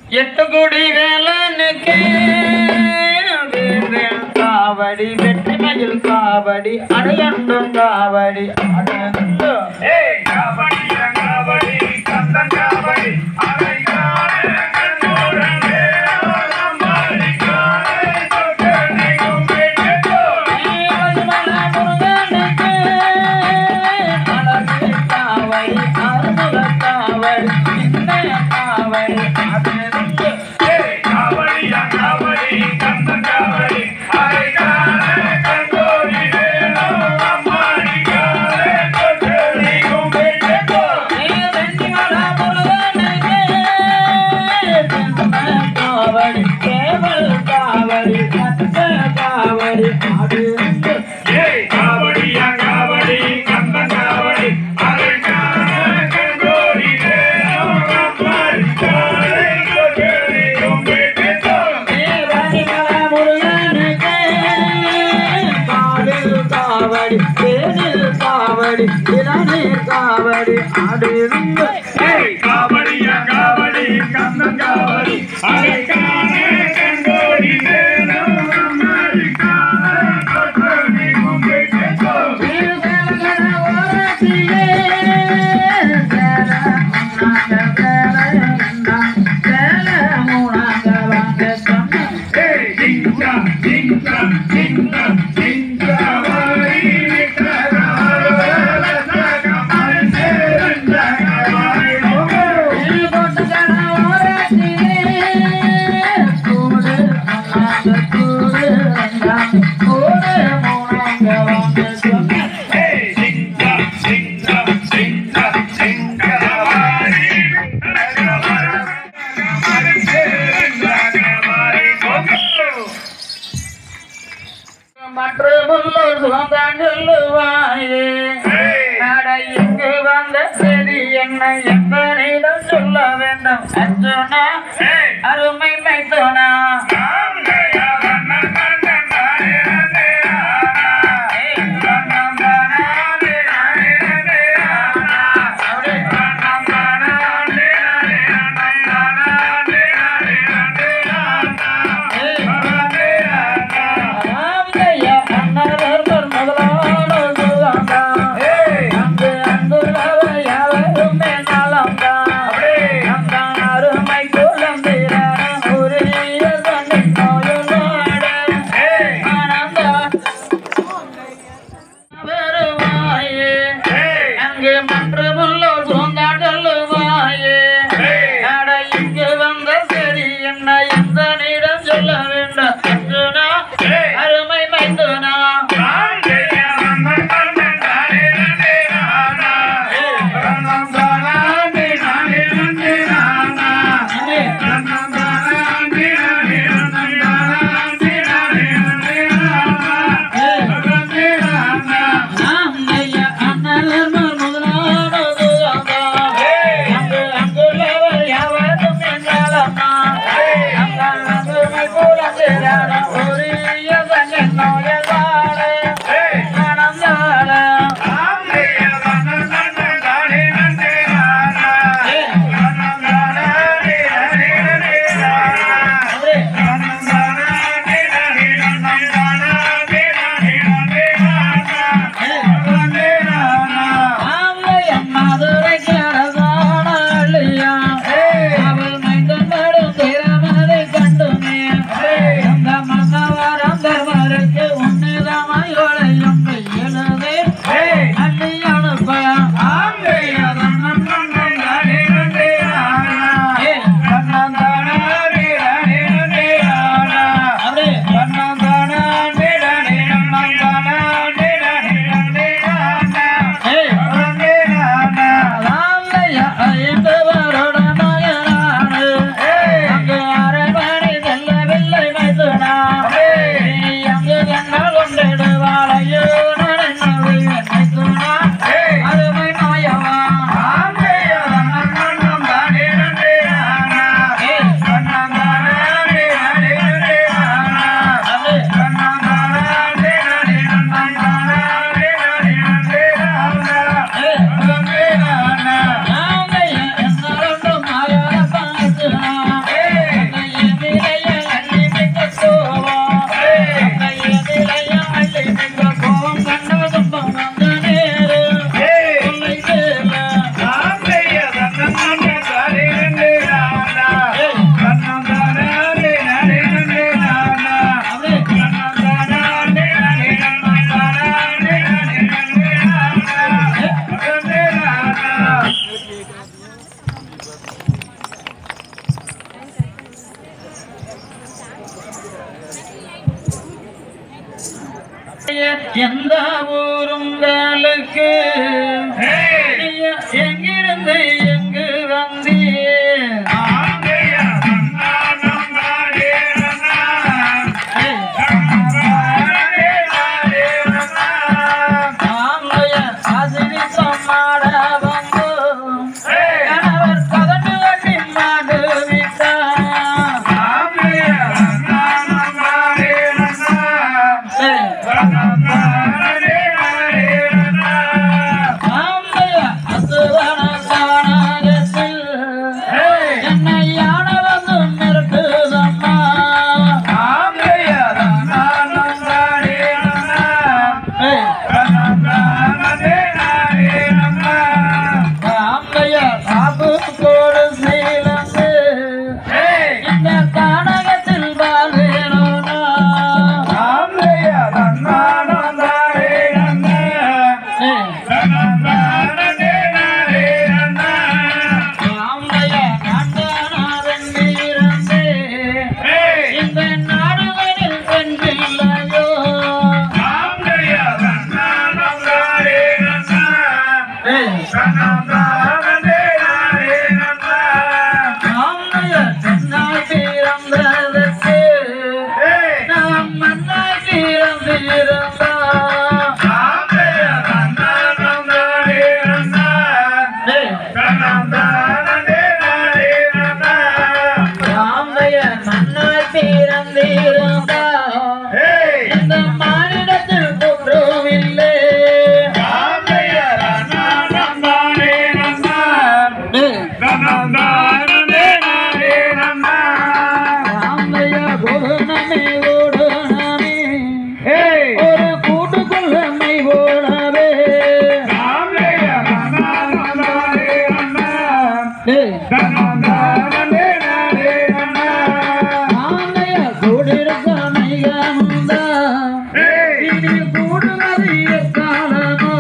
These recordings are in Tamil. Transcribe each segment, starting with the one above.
எட்டு கோடி வேலனுக்கு வீரன் காவடி வெற்றி மயில் காவடி அடையண்டும் காவடி அடையண்டும் ஏய் காவடி காவடி கந்தன் காவடி அரைக்கான கண்ணோரங்கே அம்மாடி காலே தொட்டனை கும்பிட்டோ ஏய் காவடி காவடி கந்தன் காவடி அரைக்கான கண்ணோரி வேலோ அம்மாடி காலே தொட்டனை கும்பிட்டோ ஏய் காவடியா காவடி கந்தன் காவடி அரைக்கான கண்ணோரி வேலோ அம்மாடி காலே தொட்டனை கும்பிட்டோ காவடி காவடி ஆடுங்க ஏய் காவடியா காவடி கந்தன் காவடி அரைக்கான கண்ணோரி வேலோ அம்மாடி காலே தொட்டனை கும்பிட்டோ ஏய் ஜிங்கா ஜிங்கா ஜிங்கா ஜிங்கா வாரி விட்டரால சகமல் சேரண்டகமாய் போகோ ஏய் ஜிங்கா ஜிங்கா ஜிங்கா ஜிங்கா வாரி விட்டரால சகமல் சேரண்டகமாய் போகோ மற்றமுள்ளோர் சுகந்தான் சொல்லுவாயே ஏய் அட இங்கு வந்த செய்தி என்ன எத்தனையிடம் சொல்ல வேண்டும் அர்ஜுனா ஏய் அருமை மைத்துனா நாம் தயா வண்ணன் வண்ணன் நாயனே ஆனா வண்ணம் தானானே நாயனே ஆனா அப்படி வண்ணம் தானானே நாயனே நாயனே நாயனே ஆனா வண்ணனே ஆனா ராமதையா அண்ணலர் முதலான சுகந்தா ஏய் அங்கு அங்குள்ளவ யாவருமே நலம்தா அப்படியே அந்த அருமை குலம் தீரான எந்த ஊருங்களுக்கு நீ எங்கிருந்து எங்கு வந்தீர் ஆமைய அசினி சம்மாட வந்து கணவர் கதண்டு கட்டி மாடு விட்டார் ஆமைய அசுவன சாணகத்தில் என்னை யானை வந்து மிரட்டுதம்மா ஆமைய சாப்பு கோடு சீலந்து இந்த கானகத்தில் வாழ்வேணும்னா ஆமைய நாட்டானாதன் வீரந்தே இந்த நாடுகளில் வென்றில்லையோ ஆமைய தென்னாய் பிறந்ததற்கு நாம் மன்னாய் பிறந்திருந்தா ஆமைய மன்னாய் பிறந்திருந்தா இந்த மாநிலத்தில் குற்றமில்லை ஆமைய குணமே குணமே ஒரு கூட்டுக்குள்ளமை போலவே ஆமைய கூடிருக்கமை கமுந்தா இனி கூடுவது எக்காலமோ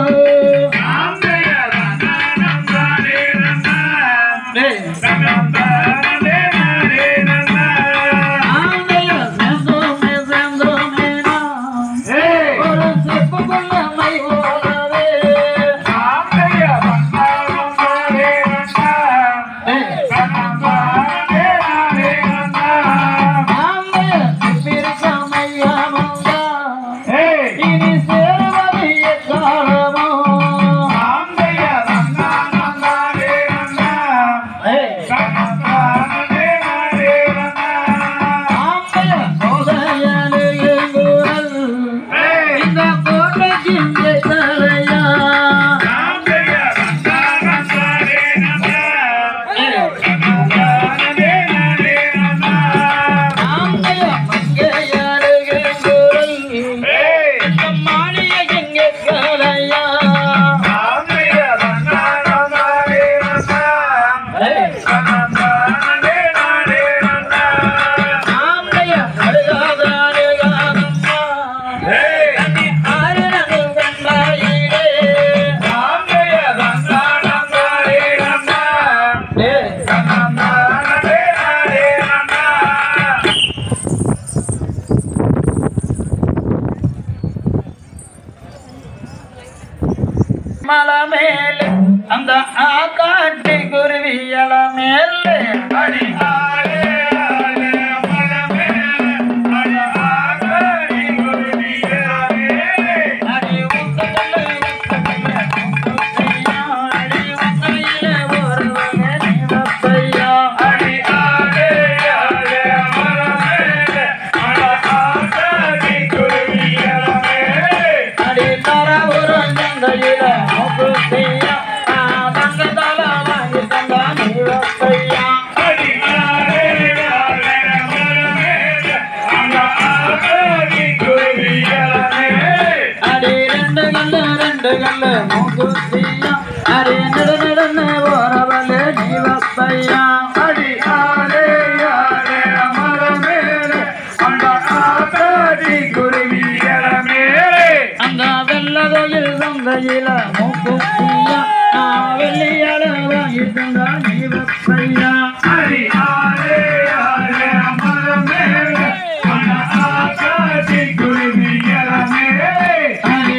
ஆமைய செந்தோமே செந்தோமேனா ஒரு செப்புக்குள்ளமை போலவே ஆமைய சிப்பிருக்கமை கமுந்தா இனி சேருவது எக்காலமோ ஆமைய சோதையனு எங்குரல் இந்த கோட்டைக்கு தலையா ஆமைய மங்கையனு எங்குரல் இந்த மாளிகை எங்கே தலையா ஆமைய அழுகாதாரு காதம்மா தன்னை ஆயிரங்கள் கண்டாயிலே மலை மேலே அந்த ஆக்காட்டி குருவியல மேலே அடி ஆளே ஆளே மலை மேலே அடி ஆகாரி குருவியலே அடி உங்களை அடி உங்களை ஒருவனே நிவப்பையா அடி ஆளே ஆளே மலை மேலே அடி ஆகாரி குருவியலே அடி தர ஒரு சந்தையில முகுத்தியா தங்கதால வாங்கி தந்தா நிவப்பையா அடி ஆளே ஆளே மலை மேலே அடி ஆகாரி குருவியலே அடி ரெண்டு கல்லு ரெண்டு கல்லு முகுத்தியா அடி நெடு நெடுன்னு போறவளே நிவப்பையா அடி ஆளே ஆளே மலை மேலே அந்த ஆகாரி குருவியலே அந்த வெள்ளதையில் சந்தையில முகுத்தியா வெள்ளியால வாங்கி தந்தா நிவப்பையா அடி ஆளே ஆளே மலை மேலே அந்த ஆகாரி குருவியலே அடி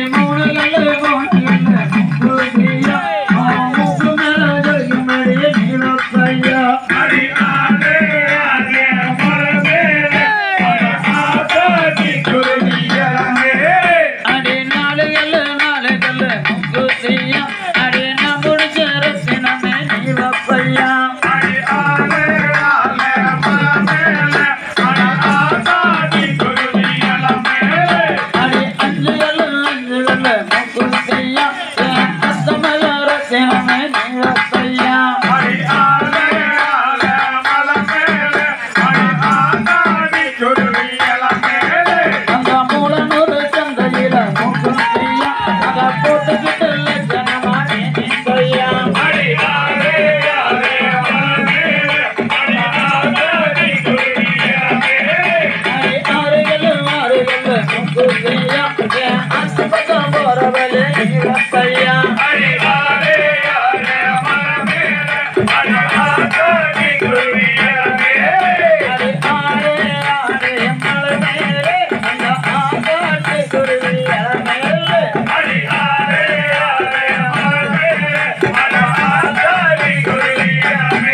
நீரத்தையா அடி ஆடே ஆடே மரமேலே அந்த ஆத்தாடி குருவி இளமே அடி நாலு கல்லு நாலு கல்லு முக்குத்தியா அடி நான் முடிச்ச ரத்தினமே நீரத்தையா அடி ஆடே ஆடே மரமேலே அந்த ஆத்தாடி குருவி இளமே அடி அஞ்சு கல்லு அஞ்சு கல்லு முக்குத்தியா என் அத்தமல ரத்தினமே நீரத்தையா அடி ஆடே ஆடே மரமேலே அந்த ஆத்தாடி குருவி இளமே அந்த மூலனூறு சந்தையில முக்குத்தியா அத போட்டுக்கிட்டு லட்சணமா நீந்தையா அடி ஆடே ஆடே மரமேலே அந்த ஆத்தாடி குருவி இளமே அடி ஆறு கல்லு ஆறு கல்லு முக்குத்தியா என் அத்தப்பக்கம் போறவளே நீரத்தையா அடி ஆடே ஆடே மரமேலே அந்த ஆத்தாடி குருவி இளமே அடி ஆறு ஆறு மலை மேலே அந்த ஆகாட்டு குருவி மேலே அடி ஆடே ஆடே மரமேலே அந்த ஆத்தாடி குருவி இளமே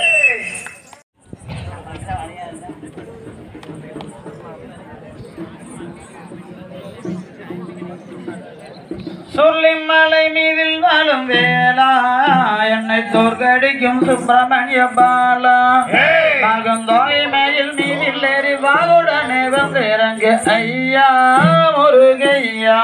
சொல்லி மலை மீதில் வாழும் வேளா என்னை தோற்கடிக்கும் சுப்பிரமணிய பாலா மகந்தோய் மயில் மீதில் ஏறி வாகுடனே வந்து இறங்கு ஐயா முருகையா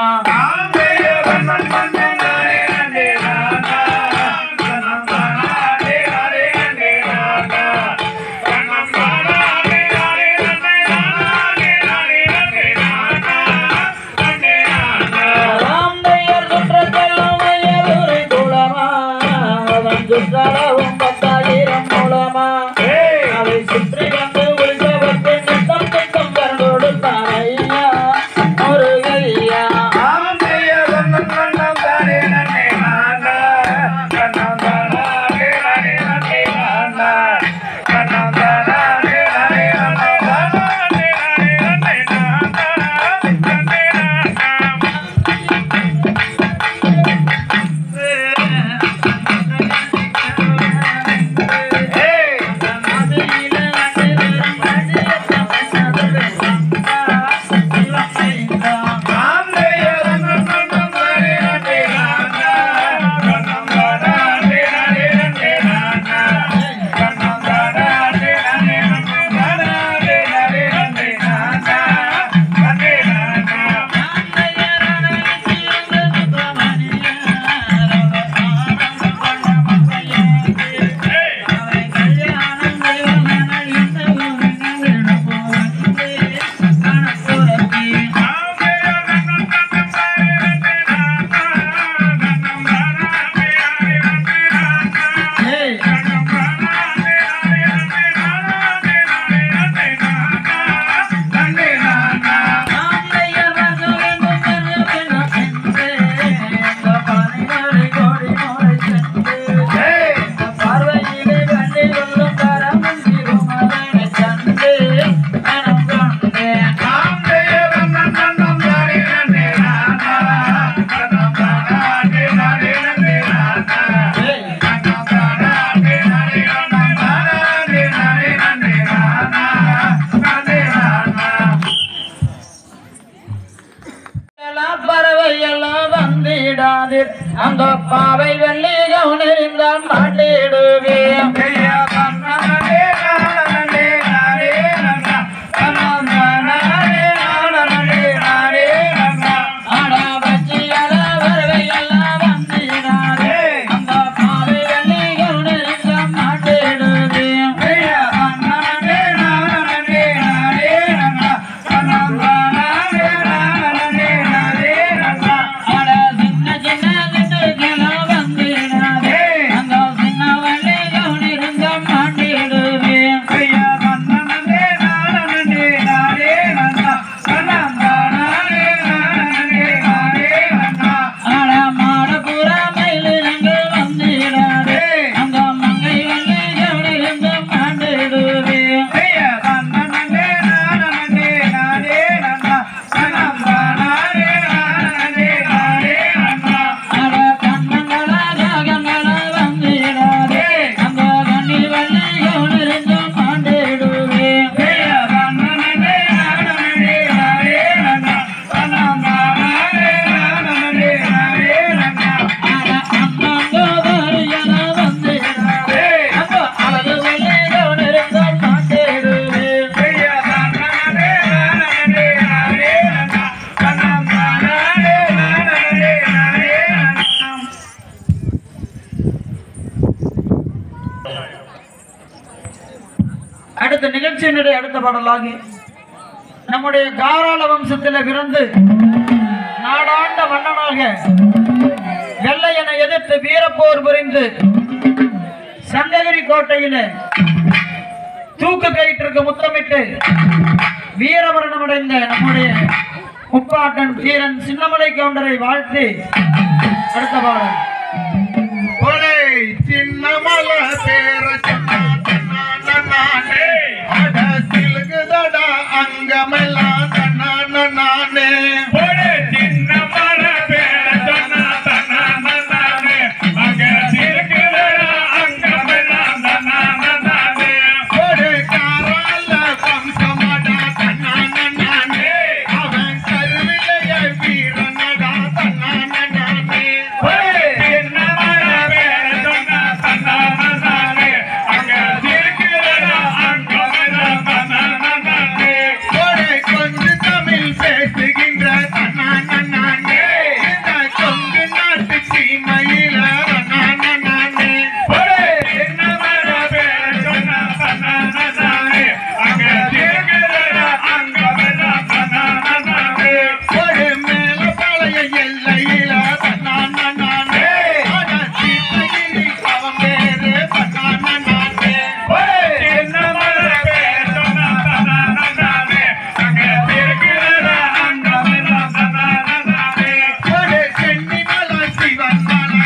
ராம்பையர் சுற்றத்தெல்லாம் ஐயருரை குளமா அவன் சுற்றளவும் பத்தாயிரம் மூலமா அதை சுற்றி வந்து உள்சவத்தை நித்தம் நித்தம் கரண்டோடு தாரையா முருகையா பார்வையிலே கண்ணில் கொள்ளும் கரமஞ்சி உமதனை கண்டு மனம் கொண்டேன் எல்லாம் பறவை எல்லாம் வந்திடாதீர் அந்த பாவை வெள்ளி கவுனிருந்தால் மாட்டிடுவேன் ஆடா வச்சி எல்லாம் பறவை எல்லாம் வந்திடாதீர் அந்த பாவை வெள்ளி கவுனிருந்தால் மாட்டிடுவேன் ஆடா சின்ன சின்ன சிட்டுக்கெல்லாம் வந்திடாதீர் அந்த சின்ன வெள்ளி அடுத்த நிகழ்ச்சியினுடைய அடுத்த பாடலாக நம்முடைய காராள வம்சத்தில் பிறந்து நாடாண்ட மன்னனாக வெள்ளையனை எதிர்த்து வீரப்போர் புரிந்து சங்ககிரி கோட்டையில தூக்கு கயிற்றுக்கு முத்தமிட்டு வீரமரணம் அடைந்த நம்முடைய முப்பாட்டன் தீரன் சின்னமலை கவுண்டரை வாழ்த்தி அடுத்த பாடல் ஒரே சின்னமல பேர நானே அட சிலுகுதடா அங்கமெல்லாம் நானே ஒரே சின்னமல பேர நானே அங்க சிலுகுதடா அங்கமெல்லாம் நானே ஒரே காரால வம்சமடா நானே அவன் கருவிலைய வீரனடா நானே ஒரே சின்னமல பேர நானே அங்க சிலுகுதடா அங்கமெல்லாம் நானே ஒரே கொஞ்ச தமிழ் பேசுகின்ற நானே இந்த கொங்கு நாட்டு சீமையில நானே ஒரே சின்னமல பேர நானே அங்க சிலுகுதடா அங்கமெல்லாம் நானே ஒரு மேல பழைய எல்லையில நானே அட சீமையிலி அவன் பேரு நானே ஒரே சின்னமல பேர நானே அங்க சிலுகுதடா அங்கமெல்லாம் நானே ஒரே சென்னி மல சிவன் மல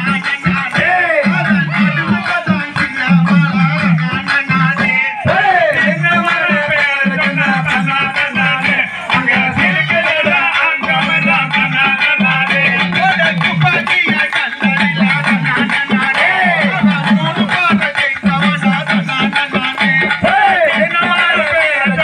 நானே அதன் நடுவுலதான் சின்னமல நானே ஒரே சின்னமல பேர நானே அங்க சிலுகுதடா அங்கமெல்லாம் நானே ஒரே துப்பாக்கிய கல்லடில நானே அவன் மூணு பாத ஜெயித்தவனா நானே ஒரே சின்னமல பேர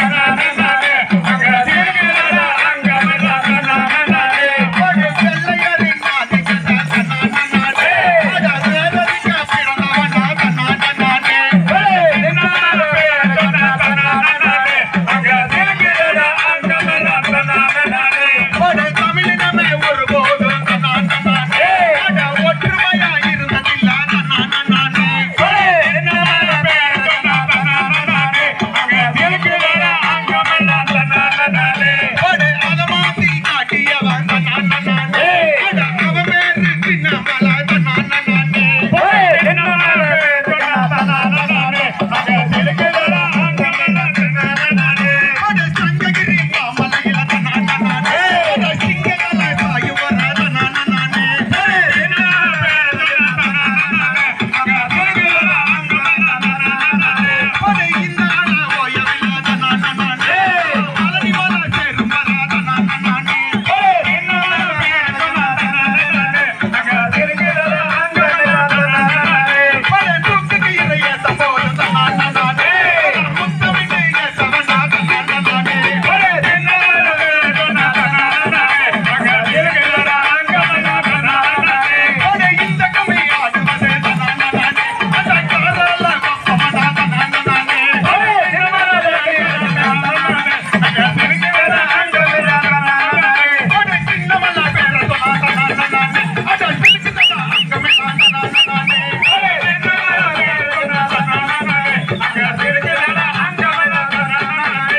நானே அங்க சிலுகுதடா அங்கமெல்லாம் நானே ஒரே வெள்ளையரின் மாதிரிடா நானே அட வேதரிக்க பிறந்தவனா நானே ஒரே சின்னமல பேர நானே அங்க சிலுகுதடா அங்கமெல்லாம் நானே ஒரே தமிழினமே ஒருபோதும் நானே அட ஒற்றுமையா இருந்ததில்ல நானே ஒரே சின்னமல பேர நானே அங்க சிலுகுதடா அங்கமெல்லாம் நானே ஒரே அத மாத்தி காட்டியவன் நானே அட அவன் பேரு சின்னமல நானே ஒரே சின்னமல பேர நானே அங்க சிலுகுதடா அங்கமெல்லாம் நானே ஒரே சங்ககிரி மாமலையில நானே அட சிங்கங்கள பாயுவர நானே ஒரே சின்னமல பேர நானே அங்க சிலுகுதடா அங்கமெல்லாம் நானே ஒரே இந்த அழ ஓயவில்ல நானே அலடி மல சேருமர நானே ஒரே சின்னமல பேர நானே அங்க சிலுகுதடா அங்கமெல்லாம் நானே ஒரே தூக்குக்கு இறைய சபோத நானே முத்தமிழே சவனா நானே ஒரே சின்னமல பேர நானே அங்க சிலுகுதடா அங்கமெல்லாம் நானே ஒரே இந்த கமி ஆடுவதே நானே அந்த காதல வப்பமடா நானே ஒரே சின்னமல பேர நானே அங்க சிலுகுதடா அங்கமெல்லாம் நானே ஒரே சின்னமல பேர நானே அட சிலுகுதடா அங்கமெல்லாம் நானே ஒரே சின்னமல பேர நானே அங்க சிலுகுதடா அங்கமெல்லாம் நானே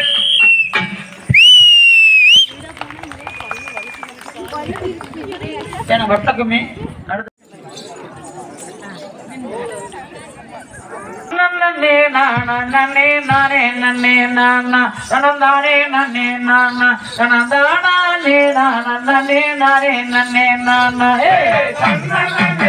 என வட்டக்குமி அடுத்து நன்னே நானா நன்னே நானே நன்னே நானா தனந்தானே நன்னே நானா தனந்தானா நே நானா நன்னே நானே நன்னே நானா ஏ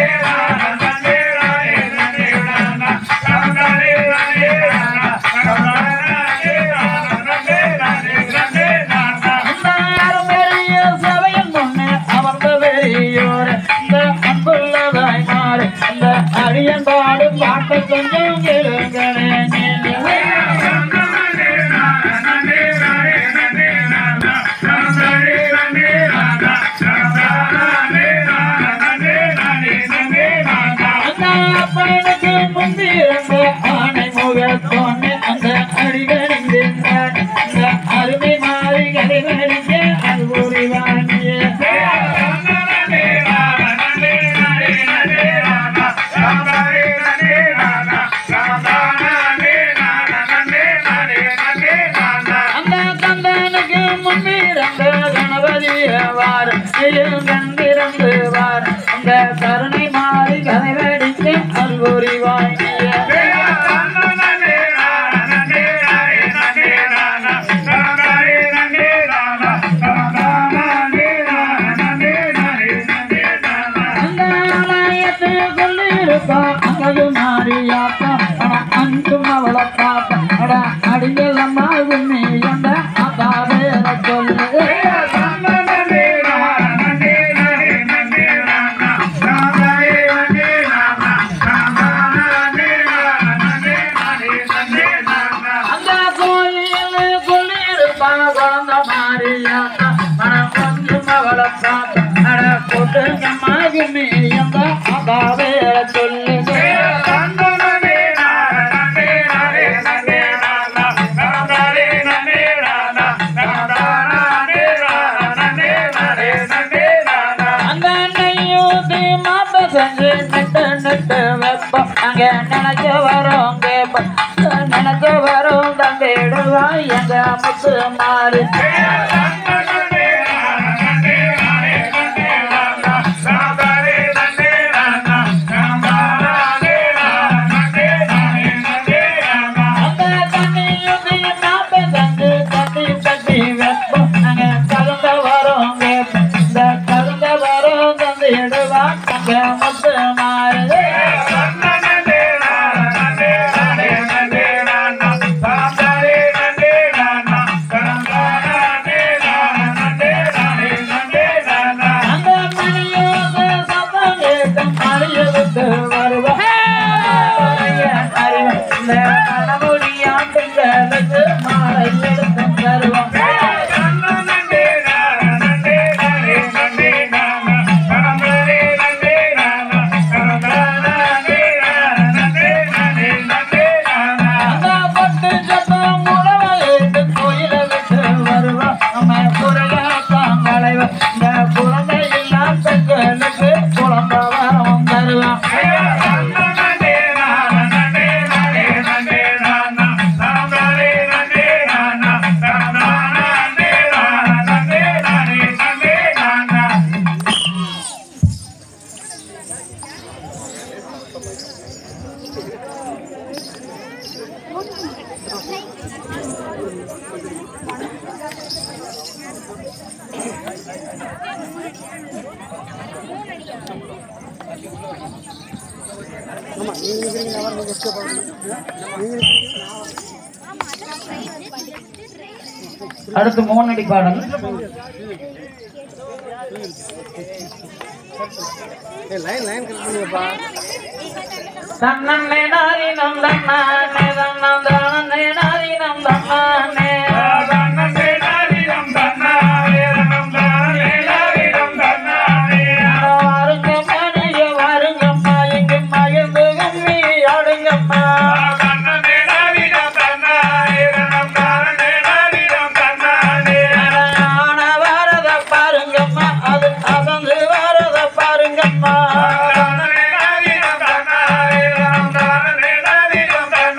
அந்தாரம் பெரிய சபையின் முன்னே அமர்ந்த பெரியோர் இந்த அன்புள்ளதாய் மாறு இந்த அடியன் பாடும் பாட்டு கொஞ்சம் கேளுங்களே நீங்களே. நானே கண்ணையில் கண்டிருந்து வார் அந்த கருணை மாறி கதை வெடித்து அல்புரி வாங்கிய அந்த ஆலயத்துக்குள் இருப்பா அங்கது மாறியாப்பா அட அங்கும் அவளை பாப்பா அட அடிகள் அம்மாவும் நீ என்ற அப்பா வேற சொல்லு அந்த கோயிலுக்குள் இருப்பா குழந்த மாறியாப்பா அட கொஞ்சம் அவளை பாப்பா அட கூட்டுங்க அம்மாவும் நீ என்ற அப்பா வேற சொல்லு அந்த நெய்யூத்தி மாப்ப செஞ்சு நட்டு நட்டு வைப்போம் அங்க நினைச்ச வரோம் கேப்போம் நினைச்ச வரோம் தந்திடுவா எங்க முத்து மாறு அந்த தண்ணியூத்தி மாப்ப செஞ்சு தட்டி தட்டி வைப்போம் அங்க கலந்த வரோம் கேப்போம் இந்த கலந்த வரோம் தந்திடுவா எங்க முத்து மாறு அந்த மணியோடு சத்தம் கேட்கும் மணியோடு வருவா. இந்த கணமுடியான் பெண்களுக்கு மாலை எடுத்து தருவான். அந்த பட்டு சத்தம் உழவையிட்டு கோயிலை விட்டு வருவா. நம்ம குறையாத்தான் களைவா. இந்த குழந்தை இல்லா பெண்களுக்கு குழந்தை வரம் தருவான். அடுத்து மோனடி பாடல் லைன் லைன் கட் பண்ணுங்கப்பா தன்னே நாரினம் தன்னானே தன்னம் தானே நாரினம் தன்னானே வாருங்கம்மா நீங்க வாருங்கம்மா இங்கு மகிழ்ந்து கும்மி ஆடுங்கம்மா ஆன வரத பாருங்கம்மா அது அசந்து வரத பாருங்கம்மா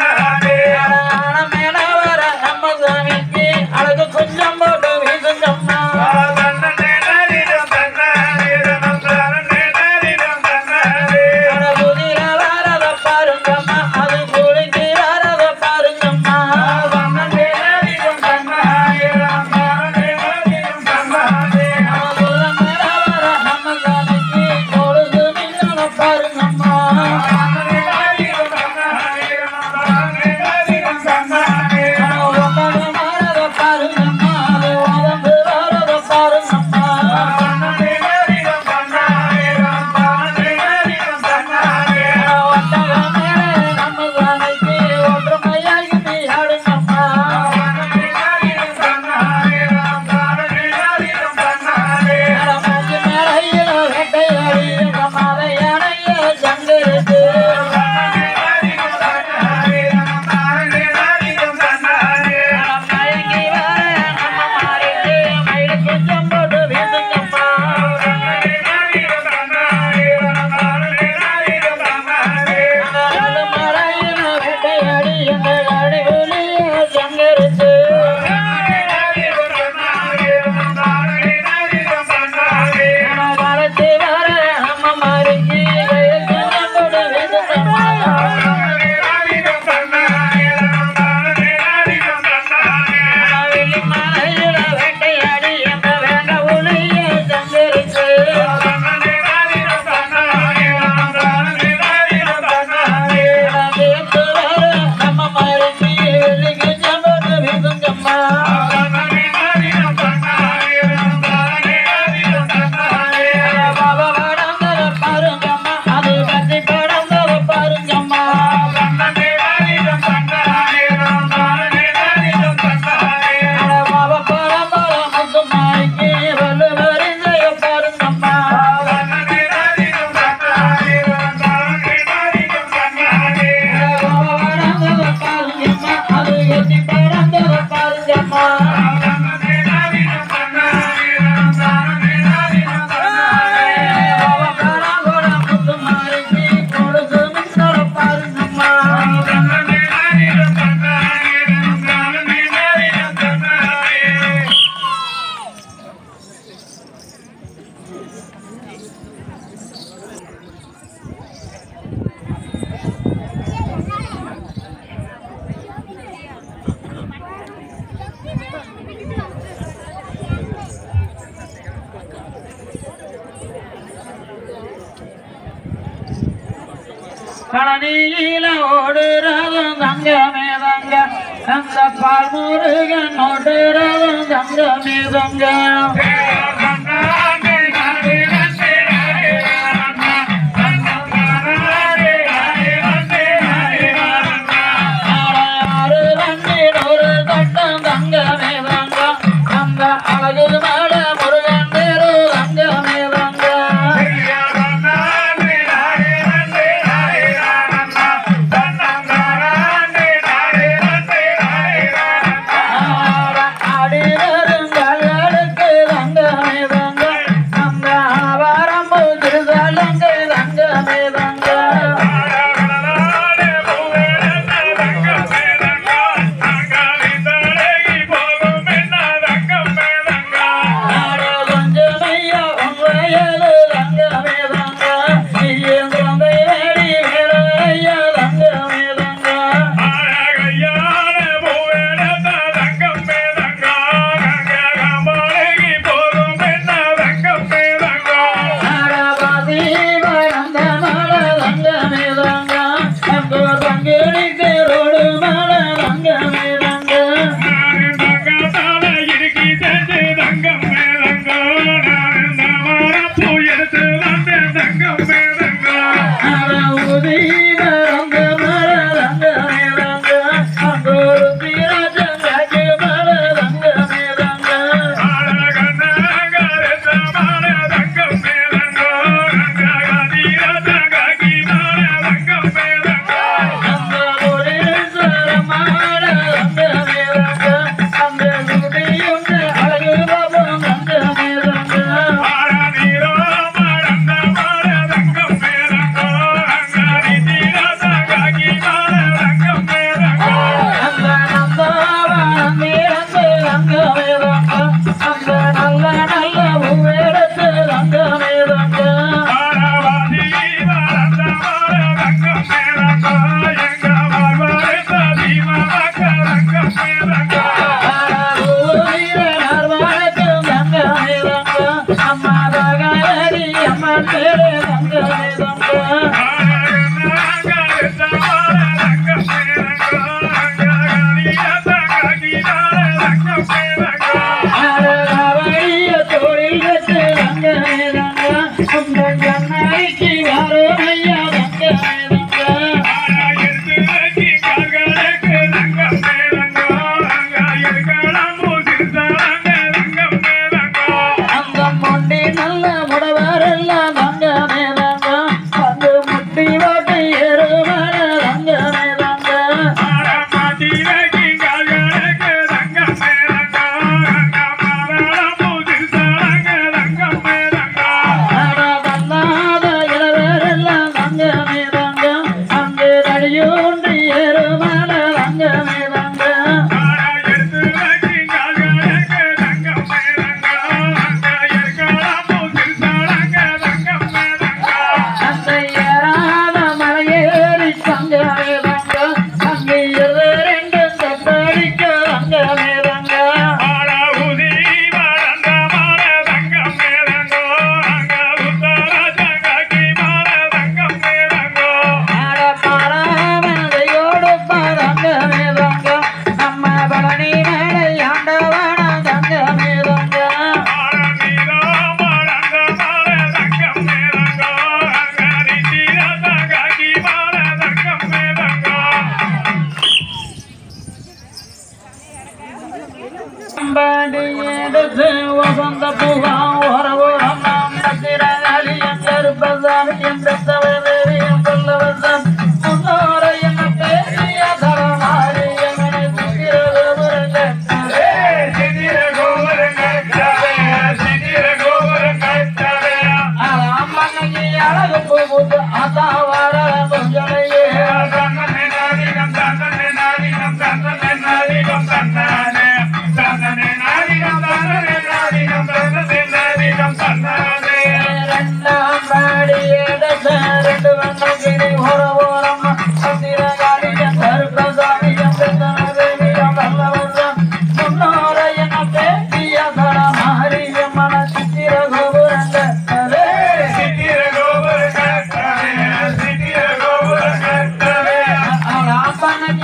பழனியில ஓடுறதும் தங்கமே தங்க அந்த பால் முருகன் ஓடுறதும் தங்கமே தங்க ஆறு வண்டில் ஒரு தட்டம் தங்கமே தங்க அந்த அழகு மேல முருகன் தேரு தங்கமே தங்க அடிவருங்களுக்கு தங்கமே தங்க அந்த ஆவாரம்பு திருதலங்கு தங்கமே தங்க ஆடு கொஞ்சமையா உன் வயலு தங்கமே தங்க நீயும் குழந்தை வேடி வேலையா தங்கமே தங்க ஆடபாதி வளர்ந்த மலை தங்கமே தங்க அங்கு தங்கிடிக்கு ரோடு மலை தங்கமே தங்க ஊதி வளர்ந்த மலை தங்கமே தங்க அங்கு ஒரு தீராஜங்காக்கு மலை தங்கமே தங்க அந்த ஒரு மலை தங்கமே தங்க அந்த குடியுண்டு அழகு பாபம் தங்கமே தங்க அந்த நந்தாவனம் இறந்து அங்கமே தங்க அந்த நல்ல நல்ல உயரத்து அங்கமே தங்க அந்த மொண்டி நல்ல முடவரெல்லாம் தங்க மேலங்க வந்து முட்டி ஓட்டி எருமல தங்க மேலங்க வல்லாத இளவரெல்லாம் தங்க மேலங்க அங்கு நடியூன்றி எருமல தங்க மேலங்க அந்த ஏறாத மலையேறி தங்க மேலங்க அங்கு இரு ரெண்டு தத்தடிக்க தங்க மேலங்க ஆட பாராமதையோடு பரங்க மேலங்க நம்ம பழனி மேலே ஆண்டவன தங்க மேலங்க அம்பாடி எடுத்து வசந்த பூகாம் உறவு அண்ணாம் நத்திரகாளி எங்கருப்பதாமி எம்பெத்தவதேவியம் சொல்லவசம் முன்னோரை என்ன பேசிய தரமாறி எமனை சுத்திரது அம்மனைக்கு அழகு போகுது அதான் வர கொஞ்சலையே நாடி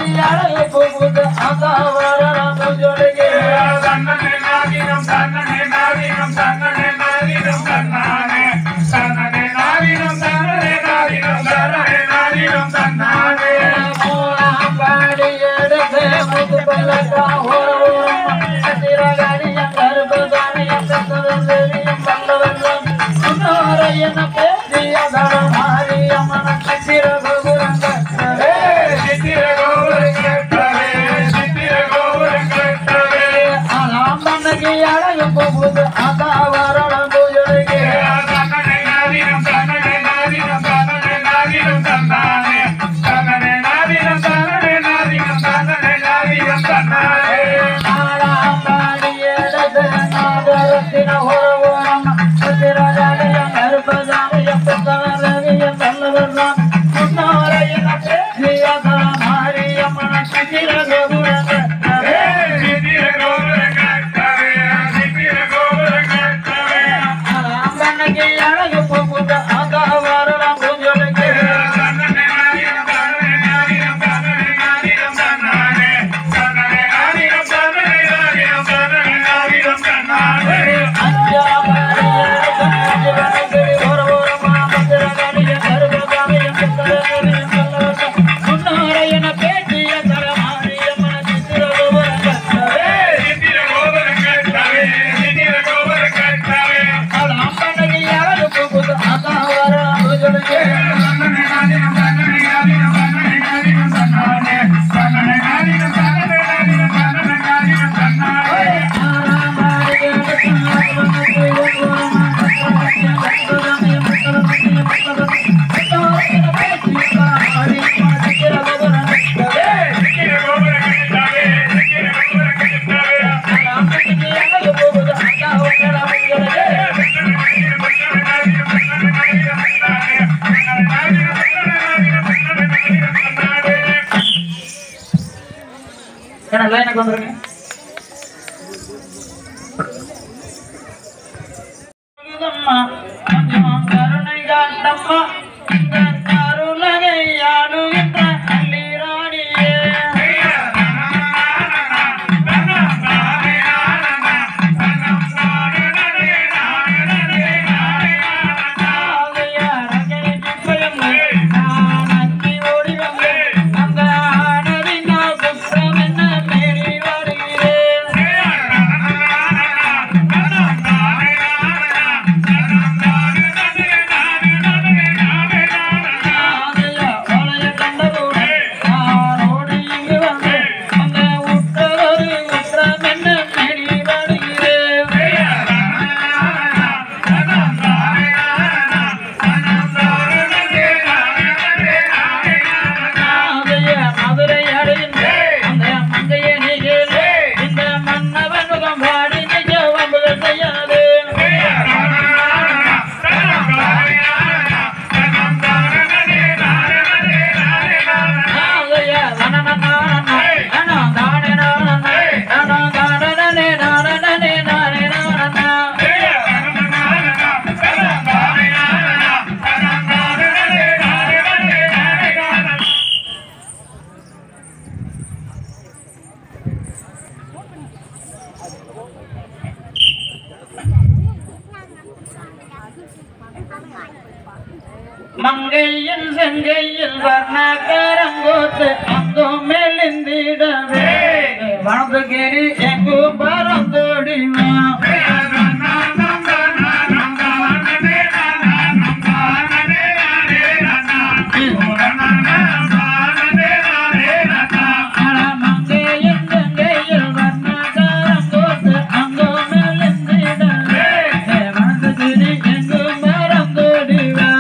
அழகு போகுது அதா வரலாம் சொல்லுங்க தன்னனே நாதினம் தன்னனே நாதினம் தன்னனே நாதினம் தன்னானே தன்னனே நாதினம் தன்னனே நாதினம் தன்னனே நாதினம் தன்னானே பாடி எடுத்து முது பலக்கா ஓரம் சிறகாரியம் கருபதானியம் தந்ததெரியும் வல்லவெல்லாம் முன்னோரை என பேசிய தரமாரியம்மன சிறகுரங்க சித்திர கோபுரம் கட்டவே சித்திர கோபுரம் கட்டவே அலாம் பண்ணகி அழகு போகுது அதா வரலாம் சொல்லுங்க தன்னனே நாதினம் தன்னனே நாதினம் தன்னனே நாதினம் தன்னானே தன்னனே நாதினம் தன்னனே நாதினம் தன்னனே நாதினம் தன்னானே சித்திர கோபுரம் கட்டவே சித்திர கோபுரம் கட்டவே தன்னனே நாதினம் தன்னனே நாதினம் தன்னனே நாதினம் தன்னானே தன்னனே நாதினம் தன்னனே நாதினம் தன்னனே நாதினம் தன்னானே சித்திர கோபுரம் கட்டவே சித்திர கோபுரம் கட்டவே தன்னனே நாதினம் தன்னனே நாதினம் தன்னனே நாதினம் தன்னானே தன்னனே நாதினம் தன்னனே நாதினம் தன்னனே நாதினம் தன்னானே சித்திர கோபுரம் கட்டவே சித்திர கோபுரம் கட்டவே ஏன்னா லைனுக்கு வந்துருங்க அம்மா, கொஞ்சம் கருணை காட்டம்மா இந்த கருணகை ஆளுகின்ற அள்ளிராணியே மதுரை அடைந்த அந்த மங்கையை நீங்களே இந்த மன்னவன் முகம் வாடி நிஜ வம்புகள் செய்யாது மங்கையின் செங்கையில் வர்ணக்கரங்கோத்து அங்கோ மெலிந்திடவே வனது கேரி எங்கும் பறந்தோடிமா மங்கையின் செங்கையில் வர்ணக்கரங்கோத்து அங்கோ மெலிந்திடவே வனது கேரி எங்கும் பறந்தோடிமா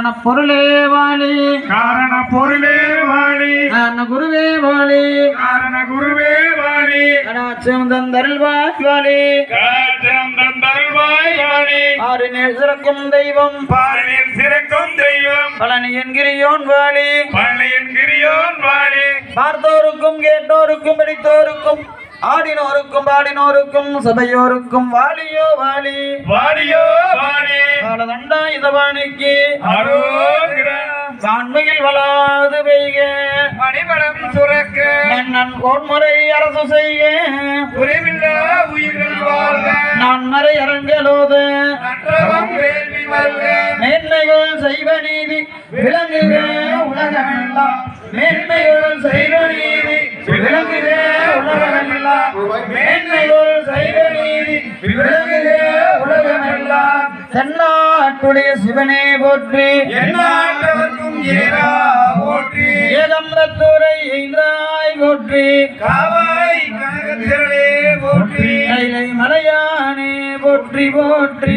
காரண பொருளே வாழி காரண பொருளே வாழி காரண குருவே வாழி காரண குருவே வாழி கடாட்சம் தந்தருள்வாய் வாழி காற்றம் தந்தருள்வாய் வாழி ஆறு நேர் சிறக்கும் தெய்வம் பாரணியில் சிறக்கும் தெய்வம் பழனி என்கிறியோன் வாழி பள்ளியின் கிரியோன் வாழி பார்த்தோருக்கும் கேட்டோருக்கும் பிடித்தோருக்கும் ஆடினோருக்கும் பாடினோருக்கும் சபையோருக்கும் வாழியோ வாழி வாடியோ வாடி காலதண்டா இதவாணிக்கு அரோகிரா வான்மையில் வளாது பெய்க மணிபடம் சுரக்க மன்னன் கோன்முறை அரசு செய்ய குறைவில்லா உயிர்கள் வாழ்க நான் மறை அரங்கலோது நற்றவம் வேள்வி மல்க மேன்மைகள் செய்வ நீதி விளங்குக உலகமெல்லாம் மேன்மைகள் செய்வ நீதி விளங்குக உலகமெல்லாம் மேன்மைகள் செய்வ நீதி விளங்குக உலகமெல்லாம் தென்னாட்டுடைய சிவனே போற்றி எந்நாட்டவர்க்கும் ஏரா போற்றி ஏகம்பத்துரை எய்தாய் போற்றி காவாய் கனகத்திரளே போற்றி கைலை மலையானே போற்றி போற்றி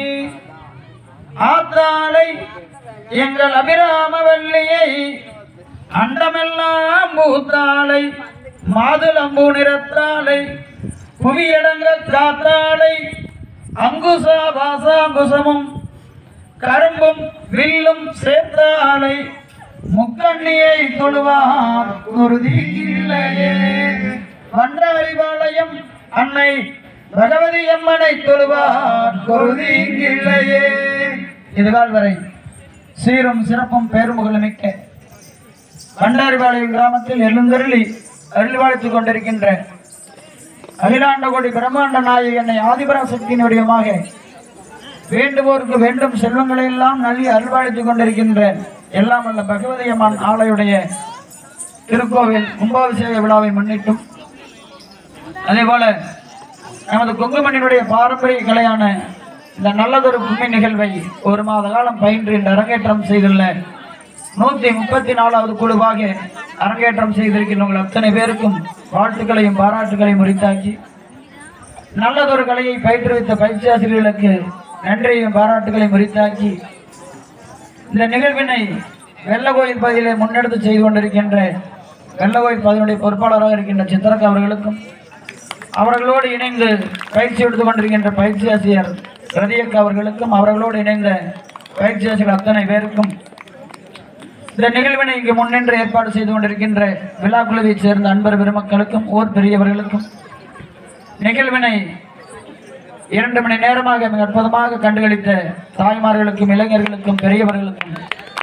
ஆத்தாளை எங்கள் அபிராம வல்லியை அண்டமெல்லாம் பூத்தாளை மாதுளம்பூ நிறத்தாளை புவியடங்க காத்தாளை அங்குசா பாசாங்குசமும் கரும்பும் வில்லும் சேர்த்தாளை முக்கண்ணியை தொழுவார் குருதி இல்லையே வண்டாரிபாளையம் அன்னை பகவதி அம்மனை தொழுவார் குருதி இல்லையே இதுகால் வரை சீரும் சிறப்பும் பேருமுகளும் மிக்க வண்டாரிபாளையம் கிராமத்தில் எழுந்தருளி அருள்வாழ்த்துக் கொண்டிருக்கின்ற அகிலாண்டகோடி பிரம்மாண்ட நாயகனை ஆதிபராசக்தியின் வடிவமாக வேண்டுவோருக்கு வேண்டும் செல்வங்களை எல்லாம் நல்கி அருள்வாழ்த்துக் கொண்டிருக்கின்ற எல்லாம் வல்ல பகவதி அம்மன் ஆலயுடைய திருக்கோவில் கும்பாபிஷேக விழாவை முன்னிட்டும் அதே போல நமது கொங்குமண்ணினுடைய பாரம்பரிய கலையான இந்த நல்லதொரு கும்மி நிகழ்வை ஒரு மாத காலம் பயின்று இன்று அரங்கேற்றம் செய்துள்ள நூத்தி முப்பத்தி நாலாவது குழுவாக அரங்கேற்றம் செய்திருக்கின்ற உங்கள் அத்தனை பேருக்கும் வாழ்த்துக்களையும் பாராட்டுகளையும் உரித்தாக்கி நல்லதொரு கலையை பயிற்றுவித்த பயிற்சி ஆசிரியர்களுக்கு நன்றியையும் பாராட்டுகளையும் உரித்தாக்கி இந்த நிகழ்வினை வெள்ளகோயில் பகுதியிலே முன்னெடுத்து செய்து கொண்டிருக்கின்ற வெள்ளகோயில் பகுதியினுடைய பொறுப்பாளராக இருக்கின்ற சித்திரக் அவர்களுக்கும் அவர்களோடு இணைந்து பயிற்சி எடுத்துக் கொண்டிருக்கின்ற பயிற்சி ஆசிரியர் ரதியக் அவர்களுக்கும் அவர்களோடு இணைந்த பயிற்சி ஆசிரியர் அத்தனை பேருக்கும் இந்த நிகழ்வினை இங்கு முன்னின்று ஏற்பாடு செய்து கொண்டிருக்கின்ற விழா குழுவைச் சேர்ந்த அன்பர் பெருமக்களுக்கும் ஊர் பெரியவர்களுக்கும் நிகழ்வினை இரண்டு மணி நேரமாக மிக அற்புதமாக கண்டுகளித்த தாய்மார்களுக்கும் இளைஞர்களுக்கும் பெரியவர்களுக்கும்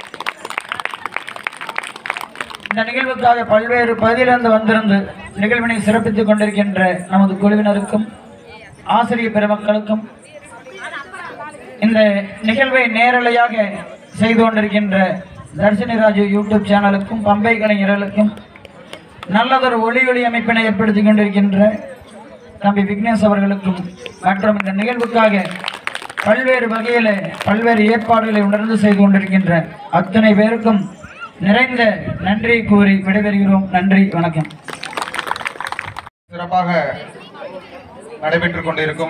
இந்த நிகழ்வுக்காக பல்வேறு பகுதியிலிருந்து வந்திருந்து நிகழ்வினை சிறப்பித்துக் கொண்டிருக்கின்ற நமது குழுவினருக்கும் ஆசிரியர் பெருமக்களுக்கும் இந்த நிகழ்வை நேரலையாக செய்து கொண்டிருக்கின்ற தர்ஷினி ராஜு யூடியூப் சேனலுக்கும் பம்பை கலைஞர்களுக்கும் நல்லதொரு ஒளி ஒளி அமைப்பினை ஏற்படுத்தி கொண்டிருக்கின்ற தம்பி விக்னேஷ் அவர்களுக்கும் மற்றும் இந்த நிகழ்வுக்காக பல்வேறு வகையில் பல்வேறு ஏற்பாடுகளை உணர்ந்து செய்து கொண்டிருக்கின்ற அத்தனை பேருக்கும் நிறைந்த நன்றி கூறி விடைபெறுகிறோம் நன்றி வணக்கம் சிறப்பாக நடைபெற்றுக் கொண்டிருக்கும்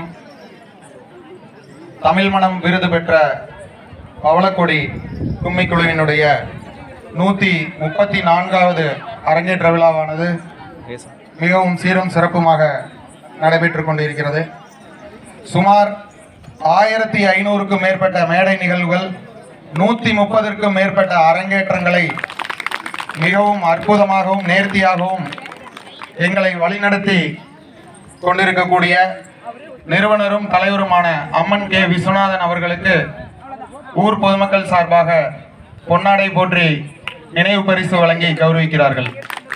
தமிழ் மணம் விருது பெற்ற பவளக்கொடி கும்மிக்குழுவினுடைய நூற்றி முப்பத்தி நான்காவது அரங்கேற்ற விழாவானது மிகவும் சீரும் சிறப்புமாக நடைபெற்றுக் கொண்டிருக்கிறது சுமார் ஆயிரத்தி ஐநூறுக்கும் மேற்பட்ட மேடை நிகழ்வுகள் நூற்றி முப்பதற்கும் மேற்பட்ட அரங்கேற்றங்களை மிகவும் அற்புதமாகவும் நேர்த்தியாகவும் எங்களை வழிநடத்தி கொண்டிருக்கக்கூடிய நிறுவனரும் தலைவருமான அம்மன் கே விஸ்வநாதன் அவர்களுக்கு ஊர் பொதுமக்கள் சார்பாக பொன்னாடை போற்றி நினைவு பரிசு வழங்கி கௌரவிக்கிறார்கள்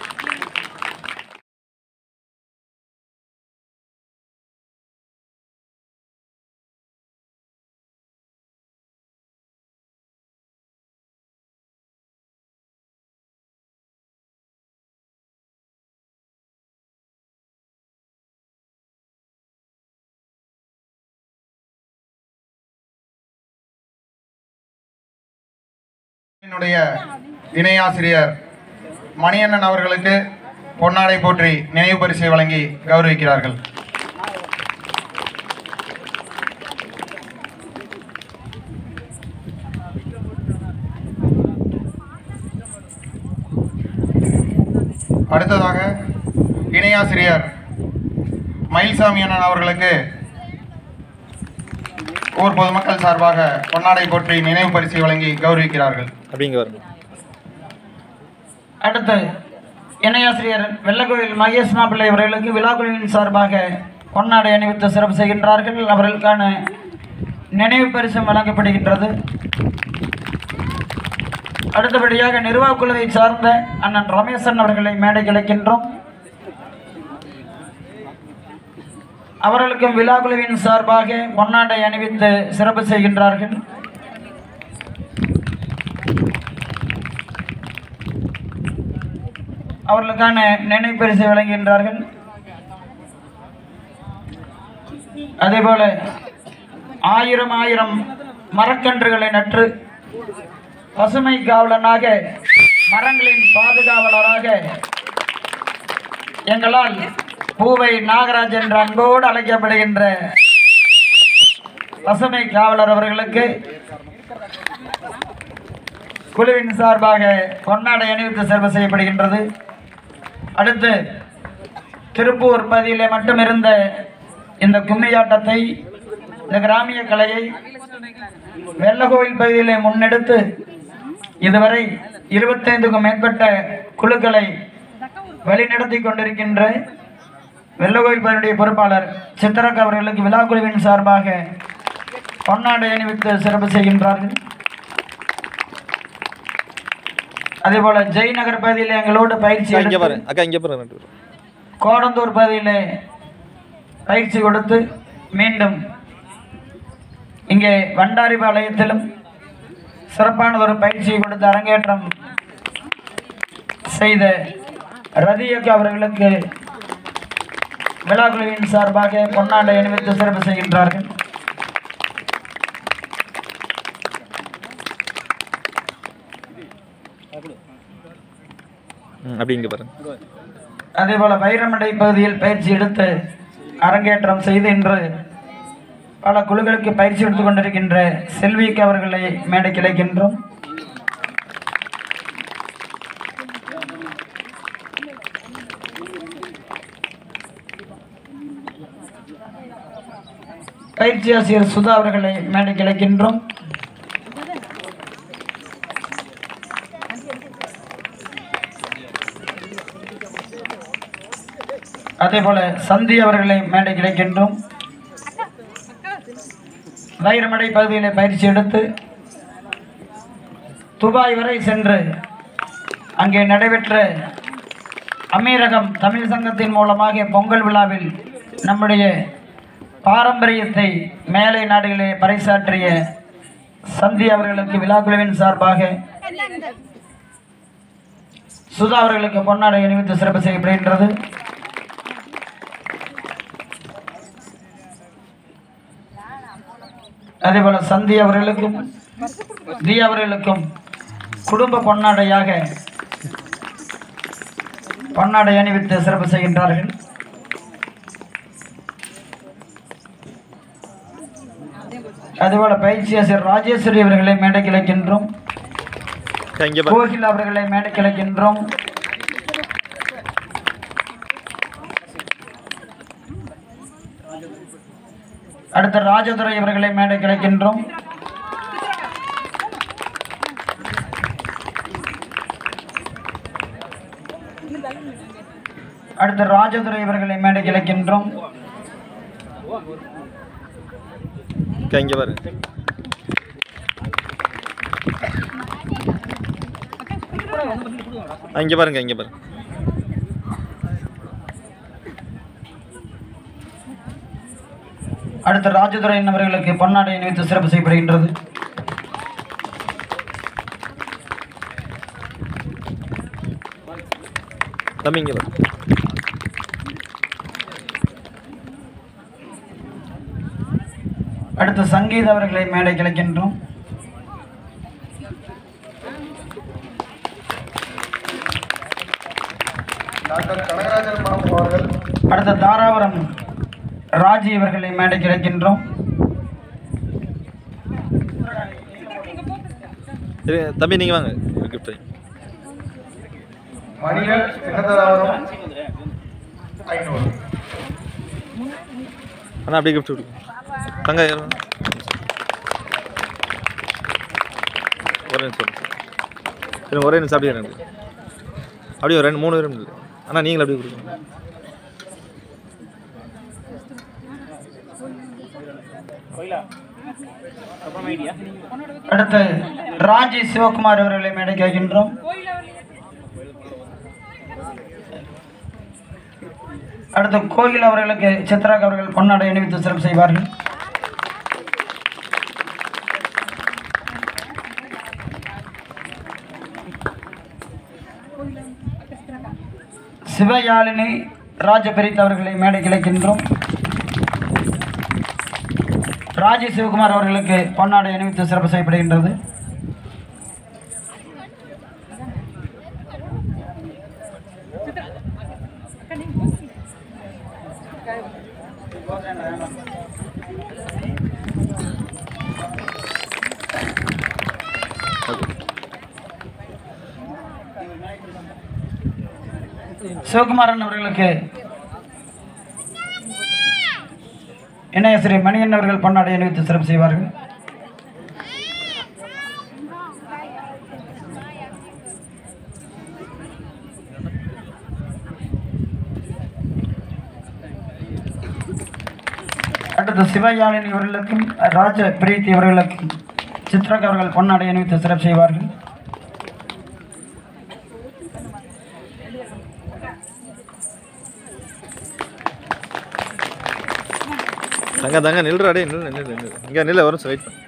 என்னுடைய இணையாசிரியர் மணியண்ணன் அவர்களுக்கு பொன்னாடை போற்றி நினைவு பரிசை வழங்கி கௌரவிக்கிறார்கள் அடுத்ததாக இணையாசிரியர் மயில்சாமி அண்ணன் அவர்களுக்கு ஊர் பொதுமக்கள் சார்பாக பொன்னாடை போற்றி நினைவு பரிசு வழங்கி கௌரவிக்கிறார்கள் அப்படிங்க வருங்க அடுத்து இணையாசிரியர் வெள்ளக்கோயில் மகேஷ் மாப்பிள்ளை அவர்களுக்கு விழாக்குழுவின் சார்பாக பொன்னாடை அணிவித்து சிறப்பு செய்கின்றார்கள் அவர்களுக்கான நினைவு பரிசும் வழங்கப்படுகின்றது அடுத்தபடியாக நிர்வாகக் குழுவை சார்ந்த அண்ணன் ரமேசன் அவர்களை மேடை கிடைக்கின்றோம் அவர்களுக்கும் விழா குழுவின் சார்பாக பொன்னாடை அணிவித்து சிறப்பு செய்கின்றார்கள் அவர்களுக்கான நினைவு பரிசை வழங்குகின்றார்கள் அதேபோல ஆயிரம் ஆயிரம் மரக்கன்றுகளை நட்டு பசுமை காவலனாக மரங்களின் பாதுகாவலராக எங்களால் பூவை நாகராஜ் என்ற அன்போடு அழைக்கப்படுகின்ற பசுமை காவலர் அவர்களுக்கு குழுவின் சார்பாக பொன்னாடை அணிவித்து சிறப்பு செய்யப்படுகின்றது அடுத்து திருப்பூர் பகுதியிலே மட்டும் இருந்த இந்த கும்மியாட்டத்தை இந்த கிராமிய கலையை வெள்ளகோவில் பகுதியிலே முன்னெடுத்து இதுவரை இருபத்தைந்துக்கும் மேற்பட்ட குழுக்களை வழிநடத்தி கொண்டிருக்கின்ற வெள்ளகோவில் பகுதியுடைய பொறுப்பாளர் சித்திரக் அவர்களுக்கு விழா குழுவின் சார்பாக பொன்னாடை அணிவித்து சிறப்பு செய்கின்றார்கள் அதேபோல ஜெய்நகர் பகுதியில் எங்களோடு பயிற்சி அக்கா இங்கே எடுத்து பாருங்க அக்கா இங்கே பாருங்க ரெண்டு பேரும் கோடந்தூர் பகுதியில் பயிற்சி கொடுத்து மீண்டும் இங்கே வண்டாரிபாளையத்திலும் சிறப்பான ஒரு பயிற்சியை கொடுத்து அரங்கேற்றம் செய்த ரதியக்கா அவர்களுக்கு விழாக்குழுவின் சார்பாக பொன்னாடை அணிவித்து சிறப்பு செய்கின்றார்கள் ம் அப்படி இங்கே பாருங்க அதேபோல வைரமடை பகுதியில் பயிற்சி எடுத்து அரங்கேற்றம் செய்து இன்று பல குழுக்களுக்கு பயிற்சி எடுத்துக் கொண்டிருக்கின்ற செல்விக்கு அவர்களை மேடை கிடைக்கின்றோம் பயிற்சி ஆசிரியர் சுதா அவர்களை மேடை கிடைக்கின்றோம் அதேபோல சந்தி அவர்களை மேடை கிடைக்கின்றோம் வைரமடை பகுதியில் பயிற்சி எடுத்து துபாய் வரை சென்று அங்கே நடைபெற்ற அமீரகம் தமிழ் சங்கத்தின் மூலமாக பொங்கல் விழாவில் நம்முடைய பாரம்பரியத்தை மேலை நாடுகளே பறைசாற்றிய சந்தி அவர்களுக்கு விழாக்குழுவின் சார்பாக சுதா அவர்களுக்கு பொன்னாடை அணிவித்து சிறப்பு செய்யப்படுகின்றது அதேபோல சந்தி அவர்களுக்கும் தியா அவர்களுக்கும் குடும்ப பொன்னாடையாக பொன்னாடை அணிவித்து சிறப்பு செய்கின்றார்கள் அதேபோல பயிற்சி ஆசிரியர் ராஜேஸ்வரி அவர்களை மேடை கிளைக்கின்றோம் அக்கா இங்கே பாருங்க கோகில் அவர்களை மேடை கிளைக்கின்றோம் அடுத்த ராஜதுரை அவர்களை மேடை கிளைக்கின்றோம் அடுத்து ராஜதுரை அவர்களை மேடை கிளைக்கின்றோம் அக்கா இங்கே பாருங்க ஆ, இங்கே பாருங்க இங்கே பாருங்க அடுத்து ராஜதுரையன் அவர்களுக்கு பொன்னாடை அணிவித்து சிறப்பு செய்யப்படுகின்றது தம்பி இங்கே பாருங்க அடுத்து சங்கீத அவர்களை மேடை கிளைக்கின்றோம் டாக்டர் கனகராஜன் பாபு அவர்கள் அடுத்த தாராபுரம் ராஜி அவர்களை மேடை கிளைக்கின்றோம் சரி தம்பி நீங்கள் வாங்க கிஃப்ட் மணிகள் சின்னதாவரம் ஐநூறு அண்ணா அப்படியே கிஃப்ட் கொடுங்க தங்க ஏறுங்க. ஒரே நிமிஷம் ஒரு நிமிஷம். இருங்க ஒரே நிமிஷம் அப்படியே ரெண்டு அப்படியே ஒரு ரெண்டு மூணு பேரும் இல்லை அண்ணா நீங்களும் அப்படியே கொடுங்க அடுத்து ராஜி சிவகுமார் அவர்களை மேடை கேட்கின்றோம் அடுத்து கோயில் அவர்களுக்கு சித்ராக் அவர்கள் பொன்னாடை அணிவித்து சிறப்பு செய்வார்கள் சிவயாழினி ராஜபெரித் அவர்களை மேடை கிளைக்கின்றோம் ராஜி சிவகுமார் அவர்களுக்கு பொன்னாடை அணிவித்து சிறப்பு செய்யப்படுகின்றது சிவகுமாரன் அவர்களுக்கு இணைய ஸ்ரீ மணியன் அவர்கள் பொன்னாடை அணிவித்து சிறப்பு செய்வார்கள் அடுத்து சிவயாழினி அவர்களுக்கும் ராஜ பிரீத்தி அவர்களுக்கும் சித்ரக் அவர்கள் பொன்னாடை அணிவித்து சிறப்பு செய்வார்கள் தங்க தங்க நில்றா டே நில்லு நில்லு நில்லு இங்கே நில்ல வரும் வெயிட் பண்ணு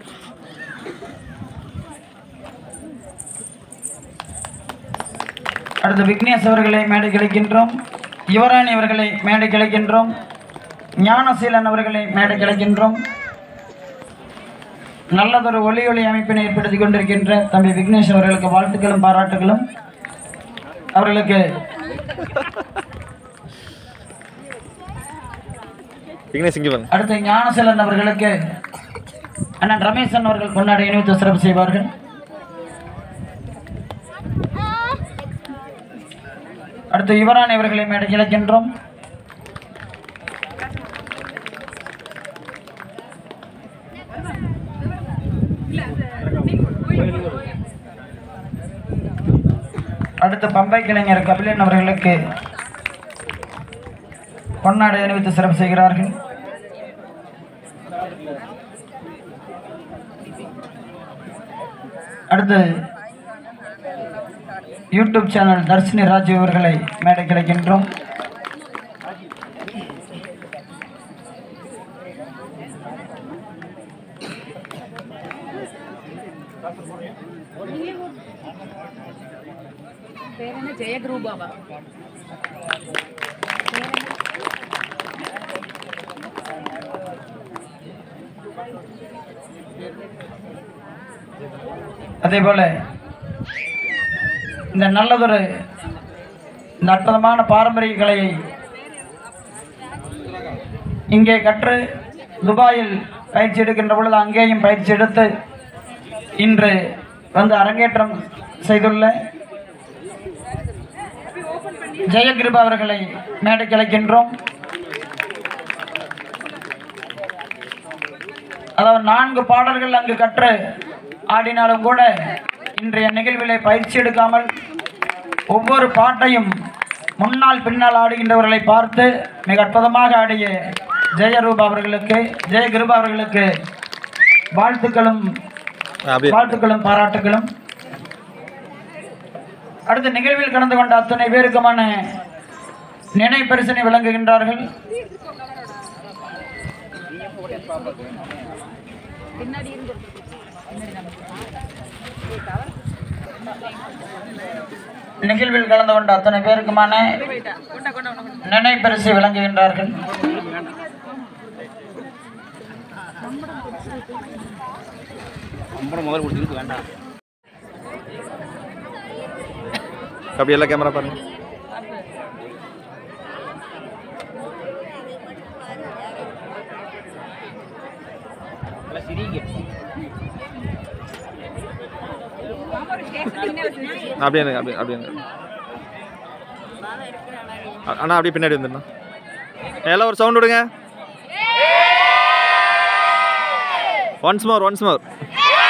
அடுத்து விக்னேஷ் அவர்களை மேடை கிடைக்கின்றோம் யுவராணி அவர்களை மேடை கிடைக்கின்றோம் ஞானசீலன் அவர்களை மேடை கிடைக்கின்றோம் நல்லதொரு ஒளி ஒளி அமைப்பினை ஏற்படுத்தி கொண்டிருக்கின்ற தம்பி விக்னேஷ் அவர்களுக்கு வாழ்த்துக்களும் பாராட்டுகளும் அவர்களுக்கு விக்னேஷ் இங்கே பாருங்க அடுத்து ஞானசீலன் அவர்களுக்கு அண்ணன் ரமேசன் அவர்கள் கொண்டாடி இணைத்து சிறப்பு செய்வார்கள் அடுத்து யுவராணி அவர்களை மேடை இழைக்கின்றோம் அடுத்து பம்பை கலைஞர் கபிலன் அவர்களுக்கு பொன்னாடை அணிவித்து சிறப்பு செய்கிறார்கள் அடுத்து யூடியூப் சேனல் தர்ஷினி ராஜு அவர்களை மேடை கிடைக்கின்றோம் പേരെന്നെ ജയഗ്രൂപാവാ அதே போல இந்த நல்லதொரு இந்த அற்புதமான பாரம்பரிய கலையை இங்கே கற்று துபாயில் பயிற்சி எடுக்கின்ற பொழுது அங்கேயும் பயிற்சி எடுத்து இன்று வந்து அரங்கேற்றம் செய்துள்ள ஜெயகிருபா அவர்களை மேடைக்கு அழைக்கின்றோம் அதாவது நான்கு பாடல்கள் அங்கு கற்று ஆடினாலும் கூட இன்றைய நிகழ்விலே பயிற்சி எடுக்காமல் ஒவ்வொரு பாட்டையும் முன்னால் பின்னால் ஆடுகின்றவர்களை பார்த்து மிக அற்புதமாக ஆடிய ஜெயரூபா அவர்களுக்கு ஜெயகிருபா அவர்களுக்கு வாழ்த்துக்களும் அப்படியே வாழ்த்துக்களும் பாராட்டுகளும் அடுத்த நிகழ்வில் கலந்து கொண்ட அத்தனை பேருக்குமான நினை பரிசனை வழங்குகின்றார்கள் நிகழ்வில் கலந்து கொண்ட அத்தனை பேருக்குமான நினை பரிசை வழங்குகின்றார்கள் அப்படி எல்லாம் கேமரா பாருங்க அப்படியே இருங்க, அப்படியே அப்படியே இருங்க. அ- அண்ணா அப்படியே பின்னாடி வந்துடணும் எல்லாம் ஒரு சவுண்ட் விடுங்க ஒன்ஸ் மோர் ஒன்ஸ் மோர்